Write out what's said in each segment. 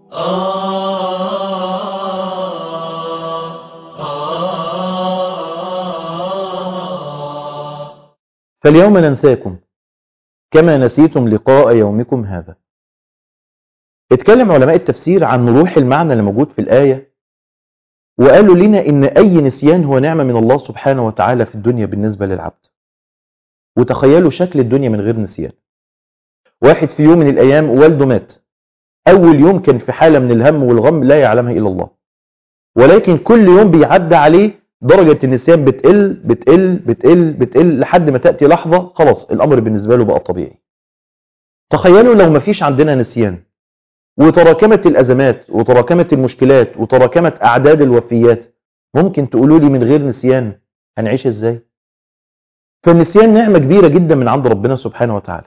فاليوم ننساكم كما نسيتم لقاء يومكم هذا اتكلم علماء التفسير عن روح المعنى اللي موجود في الآية وقالوا لنا إن أي نسيان هو نعمة من الله سبحانه وتعالى في الدنيا بالنسبة للعبد وتخيلوا شكل الدنيا من غير نسيان واحد في يوم من الأيام والده مات أول يوم كان في حالة من الهم والغم لا يعلمها إلا الله ولكن كل يوم بيعدى عليه درجة النسيان بتقل بتقل بتقل بتقل لحد ما تأتي لحظة خلاص الأمر بالنسبة له بقى طبيعي تخيلوا لو ما فيش عندنا نسيان وتراكمت الأزمات وتراكمت المشكلات وتراكمت أعداد الوفيات ممكن تقولوا لي من غير نسيان هنعيش إزاي فالنسيان نعمة كبيرة جدا من عند ربنا سبحانه وتعالى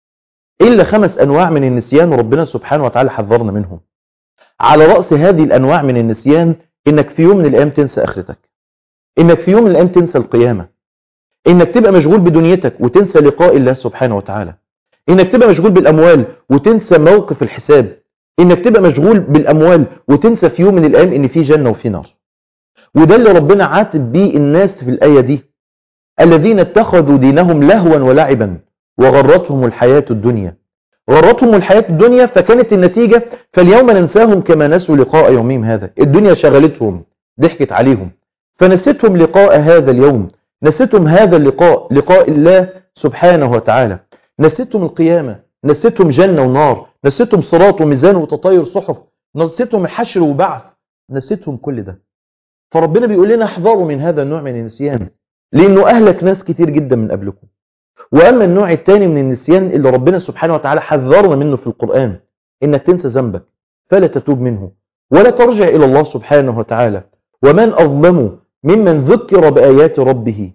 إلا خمس أنواع من النسيان ربنا سبحانه وتعالى حذرنا منهم على رأس هذه الأنواع من النسيان إنك في يوم من الأيام تنسى آخرتك إنك في يوم من الأيام تنسى القيامة إنك تبقى مشغول بدنيتك وتنسى لقاء الله سبحانه وتعالى إنك تبقى مشغول بالأموال وتنسى موقف الحساب إنك تبقى مشغول بالأموال وتنسى في يوم من الأيام إن في جنة وفي نار وده اللي ربنا عاتب بيه الناس في الآية دي الذين اتخذوا دينهم لهوا ولعبا وغرتهم الحياة الدنيا غرتهم الحياة الدنيا فكانت النتيجة فاليوم ننساهم كما نسوا لقاء يومهم هذا الدنيا شغلتهم ضحكت عليهم فنسيتهم لقاء هذا اليوم نسيتهم هذا اللقاء لقاء الله سبحانه وتعالى نسيتهم القيامة نسيتهم جنة ونار نسيتهم صراط وميزان وتطاير صحف نسيتهم الحشر وبعث نسيتهم كل ده فربنا بيقول لنا احذروا من هذا النوع من النسيان لانه اهلك ناس كتير جدا من قبلكم واما النوع الثاني من النسيان اللي ربنا سبحانه وتعالى حذرنا منه في القرآن انك تنسى ذنبك فلا تتوب منه ولا ترجع الى الله سبحانه وتعالى ومن اظلم ممن ذكر بآيات ربه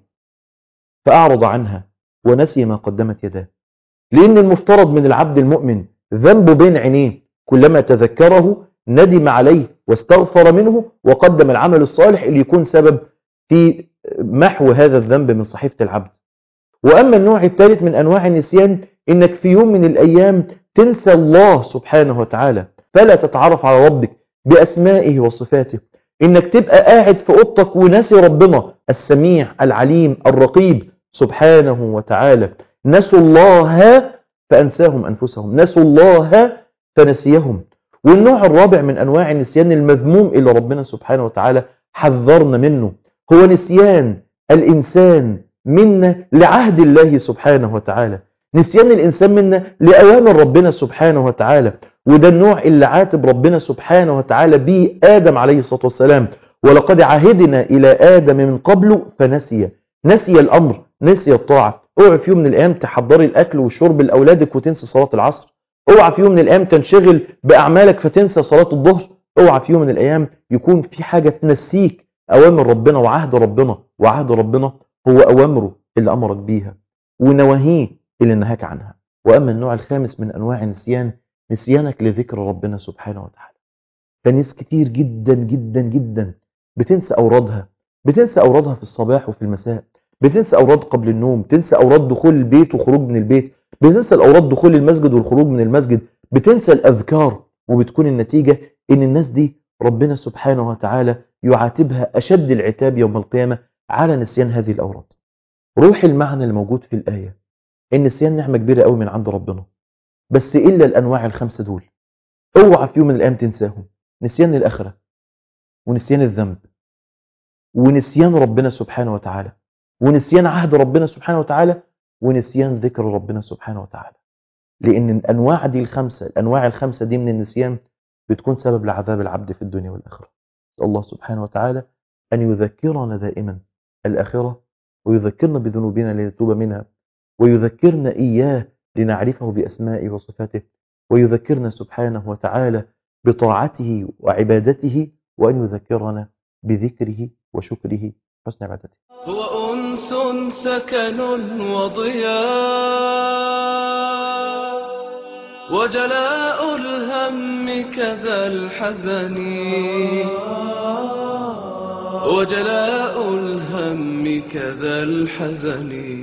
فأعرض عنها ونسي ما قدمت يداه لأن المفترض من العبد المؤمن ذنبه بين عينيه كلما تذكره ندم عليه واستغفر منه وقدم العمل الصالح اللي يكون سبب في محو هذا الذنب من صحيفة العبد وأما النوع الثالث من أنواع النسيان إنك في يوم من الأيام تنسى الله سبحانه وتعالى فلا تتعرف على ربك بأسمائه وصفاته إنك تبقى قاعد في أوضتك وناسي ربنا السميع العليم الرقيب سبحانه وتعالى نسوا الله فأنساهم أنفسهم نسوا الله فنسيهم والنوع الرابع من أنواع النسيان المذموم إلى ربنا سبحانه وتعالى حذرنا منه هو نسيان الإنسان منا لعهد الله سبحانه وتعالى نسيان الإنسان منا لأوامر ربنا سبحانه وتعالى وده النوع اللي عاتب ربنا سبحانه وتعالى به آدم عليه الصلاة والسلام ولقد عهدنا إلى آدم من قبل فنسي نسي الأمر نسي الطاعة اوعى في يوم من الأيام تحضري الأكل والشرب لأولادك وتنسى صلاة العصر اوعى في يوم من الأيام تنشغل بأعمالك فتنسى صلاة الظهر اوعى في يوم من الأيام يكون في حاجة تنسيك أوامر ربنا وعهد ربنا وعهد ربنا هو أوامره اللي أمرك بيها ونواهيه اللي نهاك عنها وأما النوع الخامس من أنواع النسيان نسيانك لذكر ربنا سبحانه وتعالى فناس كتير جدا جدا جدا بتنسى أورادها بتنسى أورادها في الصباح وفي المساء بتنسى أوراد قبل النوم تنسى أوراد دخول البيت وخروج من البيت بتنسى الأوراد دخول المسجد والخروج من المسجد بتنسى الأذكار وبتكون النتيجة إن الناس دي ربنا سبحانه وتعالى يعاتبها أشد العتاب يوم القيامة على نسيان هذه الأوراد روح المعنى الموجود في الآية النسيان نعمة كبيرة قوي من عند ربنا بس إلا الأنواع الخمسة دول اوعى في يوم من الأيام تنساهم نسيان الآخرة ونسيان الذنب ونسيان ربنا سبحانه وتعالى ونسيان عهد ربنا سبحانه وتعالى ونسيان ذكر ربنا سبحانه وتعالى لأن الأنواع دي الخمسة الأنواع الخمسة دي من النسيان بتكون سبب لعذاب العبد في الدنيا والآخرة الله سبحانه وتعالى أن يذكرنا دائما الآخرة ويذكرنا بذنوبنا لنتوب منها ويذكرنا إياه لنعرفه بأسمائه وصفاته ويذكرنا سبحانه وتعالى بطاعته وعبادته وأن يذكرنا بذكره وشكره حسن عبادته هو أنس سكن وضياء وجلاء الهم كذا الحزن وجلاء الهم كذا الحزن